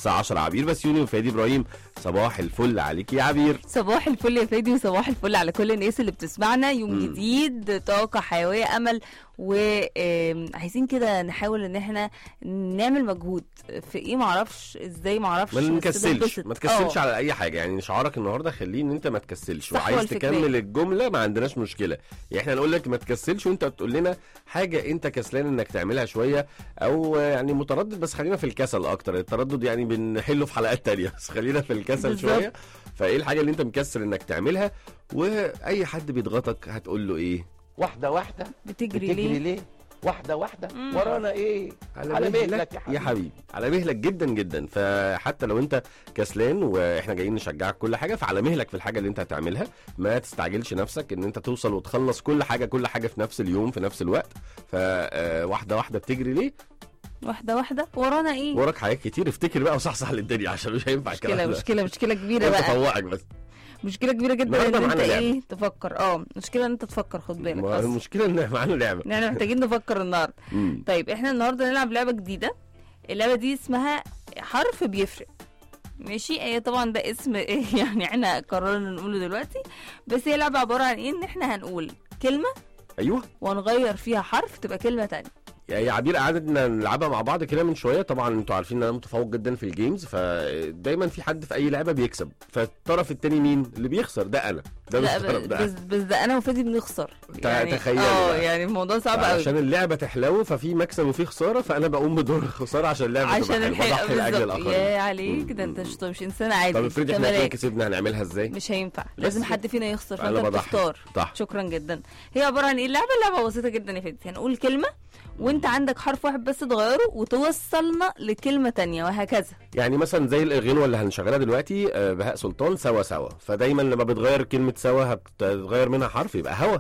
الساعه 10 عبير بسيوني وفادي ابراهيم صباح الفل عليك يا عبير صباح الفل يا فادي وصباح الفل على كل الناس اللي بتسمعنا يوم مم. جديد طاقة حيوية أمل وعايزين كده نحاول ان احنا نعمل مجهود في ايه معرفش ازاي معرفش ما بس نكسلش بنبسط. ما تكسلش آه. على اي حاجه يعني شعارك النهارده خليه ان انت ما تكسلش صح وعايز والفكرة. تكمل الجمله ما عندناش مشكله يعني احنا نقول لك ما تكسلش وانت بتقول لنا حاجه انت كسلان انك تعملها شويه او يعني متردد بس خلينا في الكسل اكتر التردد يعني بنحله في حلقات تانية بس خلينا في الكسل بالظبط. شويه فايه الحاجه اللي انت مكسل انك تعملها واي حد بيضغطك هتقول له ايه واحدة واحدة بتجري, بتجري ليه؟ ليه؟ واحدة واحدة مم. ورانا ايه؟ على مهلك يا حبيبي. يا حبيبي على مهلك جدا جدا فحتى لو انت كسلان واحنا جايين نشجعك كل حاجه فعلى مهلك في الحاجه اللي انت هتعملها ما تستعجلش نفسك ان انت توصل وتخلص كل حاجه كل حاجه في نفس اليوم في نفس الوقت فواحده واحده بتجري ليه واحدة واحدة ورانا ايه؟ وراك حاجات كتير افتكر بقى وصحصح للدنيا عشان مش هينفع مشكلة الكلام ده مشكلة مشكلة كبيرة انت بقى فوقك بس مشكلة كبيرة جدا النهاردة ان انت معانا ايه تفكر اه مشكلة ان انت تفكر خد بالك ما بس المشكله ان معانا لعبه ان احنا محتاجين نفكر النهارده مم. طيب احنا النهارده نلعب لعبه جديده اللعبه دي اسمها حرف بيفرق ماشي هي طبعا ده اسم يعني احنا قررنا نقوله دلوقتي بس هي لعبه عباره عن ايه ان احنا هنقول كلمه ايوه ونغير فيها حرف تبقى كلمه تانية يعني يا عبير قعدنا نلعبها مع بعض كده من شويه طبعا انتوا عارفين ان انا متفوق جدا في الجيمز فدايما في حد في اي لعبه بيكسب فالطرف التاني مين اللي بيخسر ده انا ده مش لا الطرف ب- ده بس بس ده انا وفادي بنخسر تع- تخيلي اه بقى. يعني الموضوع صعب قوي عشان اللعبه تحلو ففي مكسب وفي خساره فانا بقوم بدور الخساره عشان اللعبه عشان تبقى حلوه الحقيقه بضحي لاجل بالظبط الاخرين يا عليك مم. ده انت مش مش انسان عادي طب افرضي أنت احنا اتنين ملاك. كسبنا هنعملها ازاي؟ مش هينفع لازم حد فينا يخسر فانت انا بضحي بتختار صح شكرا جدا هي عباره عن ايه اللعبه اللعبه بسيطه جدا يا فادي هنقول كلمه وانت عندك حرف واحد بس تغيره وتوصلنا لكلمه تانية وهكذا يعني مثلا زي الغنوه اللي هنشغلها دلوقتي آه، بهاء سلطان سوا سوا فدايما لما بتغير كلمه سوا هتتغير منها حرف يبقى هوا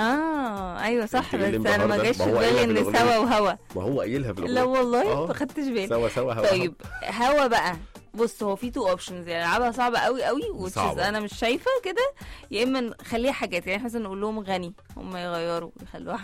اه ايوه صح انت ايه بس انا ما الانبهار ده؟ جاش ما في هو بالي قايلها ان في الأغنية. سوا وهوا ما هو قايلها في الاغنيه لا والله آه. ما خدتش بالي سوا سوا هوا طيب هوا بقى بص هو في تو اوبشنز يعني العبها صعبه قوي قوي وتشيز صعبة. انا مش شايفه كده يا اما نخليها حاجات يعني إحنا مثلا نقول لهم غني هم يغيروا يخلوها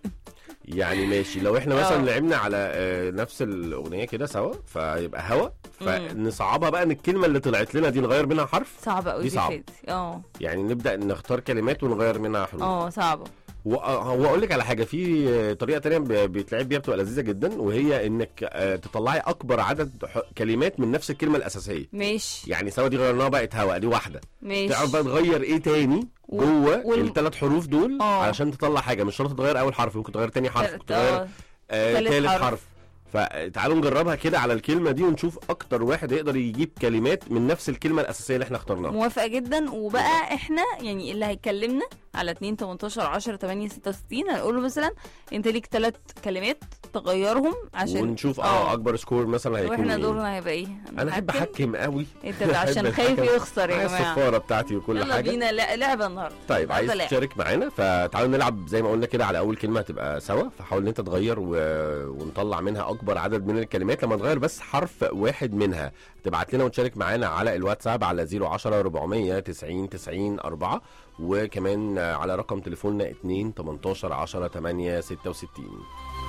يعني ماشي لو احنا مثلا اه. لعبنا على آه، نفس الاغنيه كده سوا فيبقى هوا مم. فنصعبها بقى ان الكلمه اللي طلعت لنا دي نغير منها حرف صعبه قوي دي دي صعبة. فادي اه يعني نبدا نختار كلمات ونغير منها حروف اه صعبه واقول لك على حاجه في آه، طريقه تانية ب- بيتلعب بيها بتبقى لذيذه جدا وهي انك آه، تطلعي اكبر عدد ح- كلمات من نفس الكلمه الاساسيه ماشي يعني سوا دي غيرناها بقت هوا دي واحده ماشي تعرف بقى تغير ايه تاني و- جوه وال- الثلاث حروف دول اه. علشان تطلع حاجه مش شرط تغير اول حرف ممكن تغير تاني حرف ممكن تغير آه، آه تالت تالت حرف. حرف. فتعالوا نجربها كده على الكلمه دي ونشوف اكتر واحد يقدر يجيب كلمات من نفس الكلمه الاساسيه اللي احنا اخترناها موافقه جدا وبقى احنا يعني اللي هيكلمنا على 2 18 10 8 66 هنقول له مثلا انت ليك ثلاث كلمات تغيرهم عشان ونشوف اه اه. اكبر سكور مثلا هيكون واحنا ايه دورنا هيبقى ايه انا احب هنحكم؟ احكم قوي انت عشان بحب خايف الحكم. يخسر يا معايا جماعه الصفاره بتاعتي وكل يلا حاجه بينا لا- لعبه النهارده طيب عايز النهاردة لعبة. تشارك معانا فتعالوا نلعب زي ما قلنا كده على اول كلمه هتبقى سوا فحاول ان انت تغير و... ونطلع منها اكبر عدد من الكلمات لما تغير بس حرف واحد منها تبعت لنا وتشارك معانا على الواتساب على 010 400 90 90 4 وكمان على رقم تليفوننا 2 18 10 8 66